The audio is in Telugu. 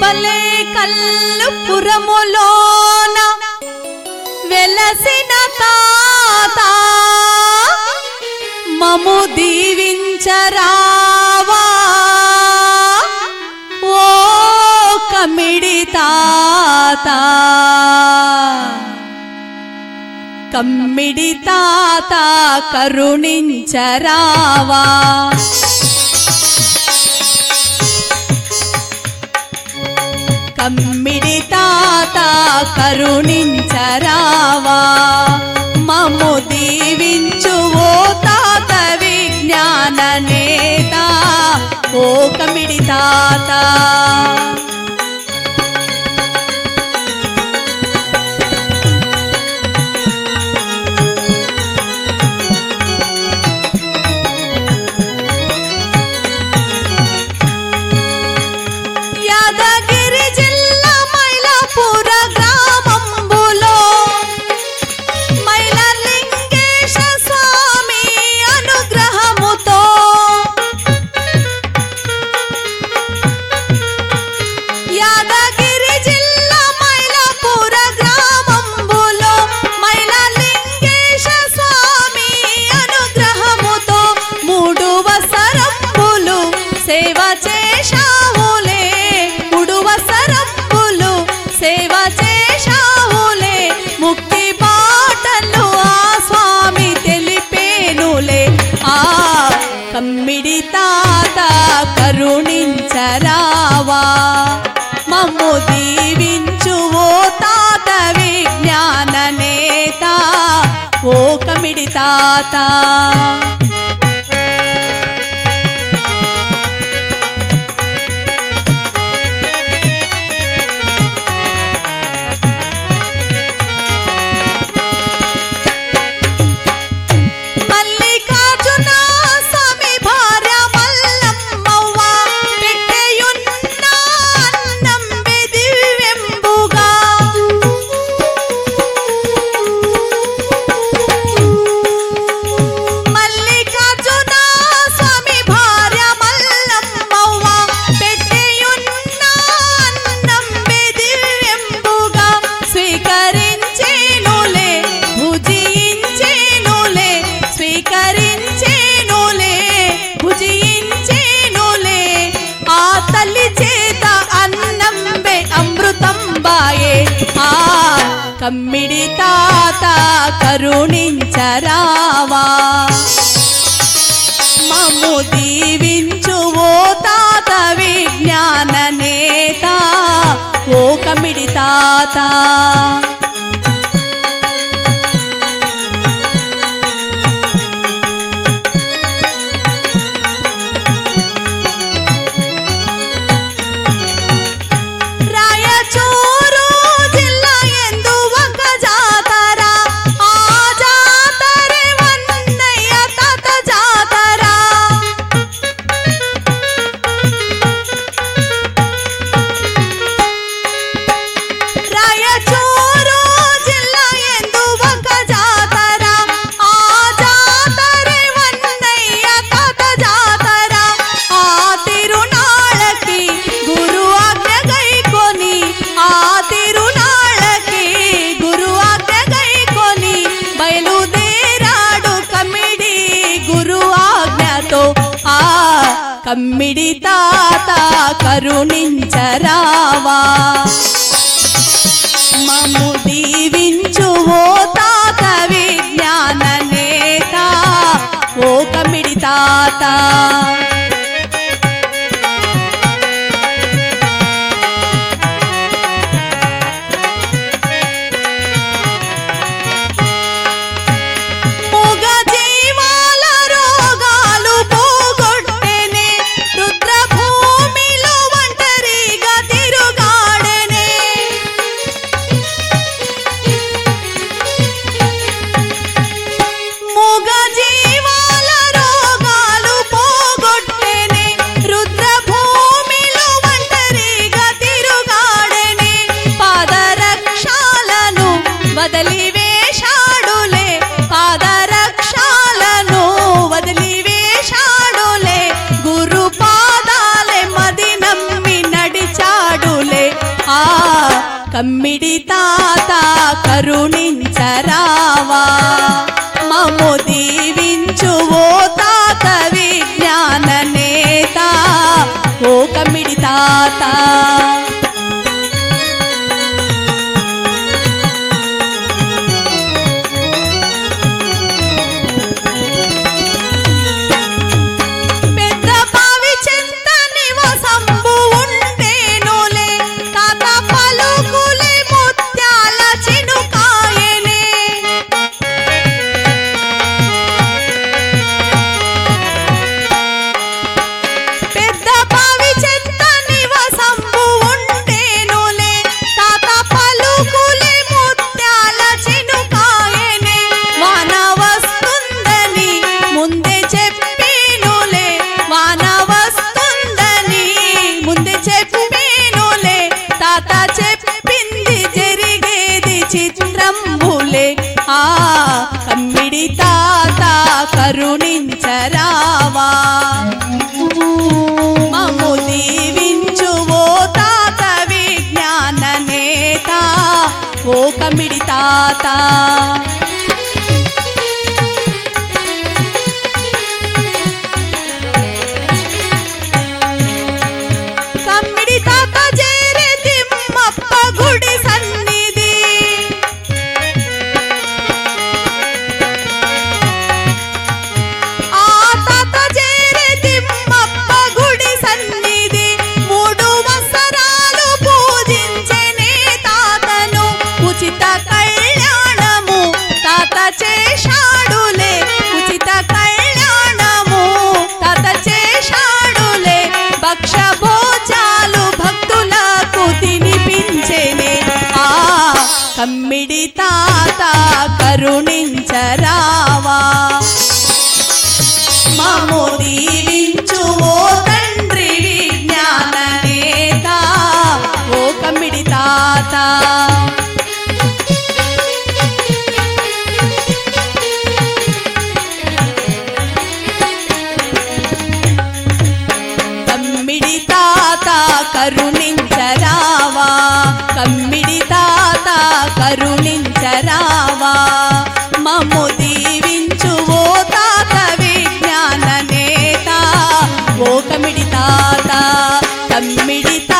భలే కల్లు పురములోన వెలసిన తాత మము దీవించరావా ఓ కమిడి తాత కమ్మిడి తాత కరుణించరావా కమ్మిడి తాత కరుణించరావా మమ్ము దీవించు ఓ తాత విజ్ఞాన నేత ఓ కమిడి తాత యాదగిరి జిల్లా మైలాపూర గ్రామంబులో మైలలింగేశ స్వామి అనుగ్రహముతో యాదగిరి జిల్లా మైలాపూర గ్రామంబులో మైలలింగేశ స్వామి అనుగ్రహముతో మూడు వసరంబులు సేవ చేశావులే మూడు వసరంబులు సేవ చేశావులే ముక్తి బాటలు ఆ స్వామి తెలిపేనులే ఆ కమ్మిడి తాత కరుణించరావా మమ్ము దీవించు ఓ తాత విజ్ఞాన నేత ఓ కమిడి తాత మల్లికార్జున స్వామి భార్య మల్లమ్మవ్వ పెట్టెయున్న అన్నం దివ్యంబుగా మల్లికార్జున స్వామి భార్య మల్లమ్మవ్వ పెట్టెయున్న అన్నం దివ్యంబుగా స్వీకరించేనులే భుజించేనులే స్వీకరించేనులే భుజించేనులే ఆ తల్లి చేత అన్నంబే అమృతం బాయే ఆ కమ్మిడి తాత కరుణించరావా మమ్ము దీవించు ఓ తాత విజ్ఞాన నేత ఓ కమిడి తాత రాయచూరు జిల్లా ఎందు ఒక జాతర ఆ జాతరే వన్నయ్య తాత జాతర రాయచూరు జిల్లా ఎందు ఒక జాతర ఆ జాతరే వన్నయ్య తాత జాతర ఆ తిరునాళ్ళకి గురు ఆజ్ఞ గైకొని ఆ తిరునాళ్ళకి గురు ఆజ్ఞ గైకొని బయలుదేరాడు కమిడి గురు ఆజ్ఞతో ఆ కమ్మిడి తాత కరుణించరావా మము దీవించు ఓ తాత విజ్ఞాన నేత ఓ కమిడి తాత మూగ జీవాల రోగాలు పోగొట్టెనే రుద్రభూమిలో ఒంటరిగా తిరుగాడెనే మూగ జీవాల రోగాలు పోగొట్టెనే కమ్మిడి తాత కరుణించరావా మము దీవించు ఓ తాత విజ్ఞాన నేత ఓ కమ్మిడి తాత పెద్ద బావి చెంత నివసంబు ఉండేనులే తాత పలుకులే ముత్యాల చినుకాయనే పెద్ద బావి చెంత నివసంబు ఉండేనులే తాత పలుకులే ముత్యాల చినుకాయనే వాన వస్తుందని ముందే చెప్పేనులే వాన వస్తుందని ముందే చెప్పేనులే తాత చెప్పింది జరిగేది చిత్రంబులే ఆ కమ్మిడి తాత కరుణించరావా మమ్ము దీవించు ఓ తాత విజ్ఞాన నేత ఓ కమిడి తాత కమ్మిడి తాత చేరే తిమ్మప్ప గుడి సన్నిధి ఆ తాత చేరే తిమ్మప్ప గుడి సన్నిధి మూడు వసరాలు పూజించెనే తాతను ఉచిత కళ్యాణము తాత చేశాడులే ఉచిత కళ్యాణము తాత చేశాడులే భక్ష భోజాలు భక్తులకు తినిపించెనే ఆ కమ్మిడి తాత కరుణించరావా మము దీవించు ఓ తండ్రి విజ్ఞాన నేత ఓ కమ్మిడి తాత కమ్మిడి తాత కరుణించరావా కమ్మిడి తాత కరుణించరావా మమ్ము దీవించు ఓ తాత విజ్ఞాన నేత ఓ కమిడి తాత కమ్మిడి తాత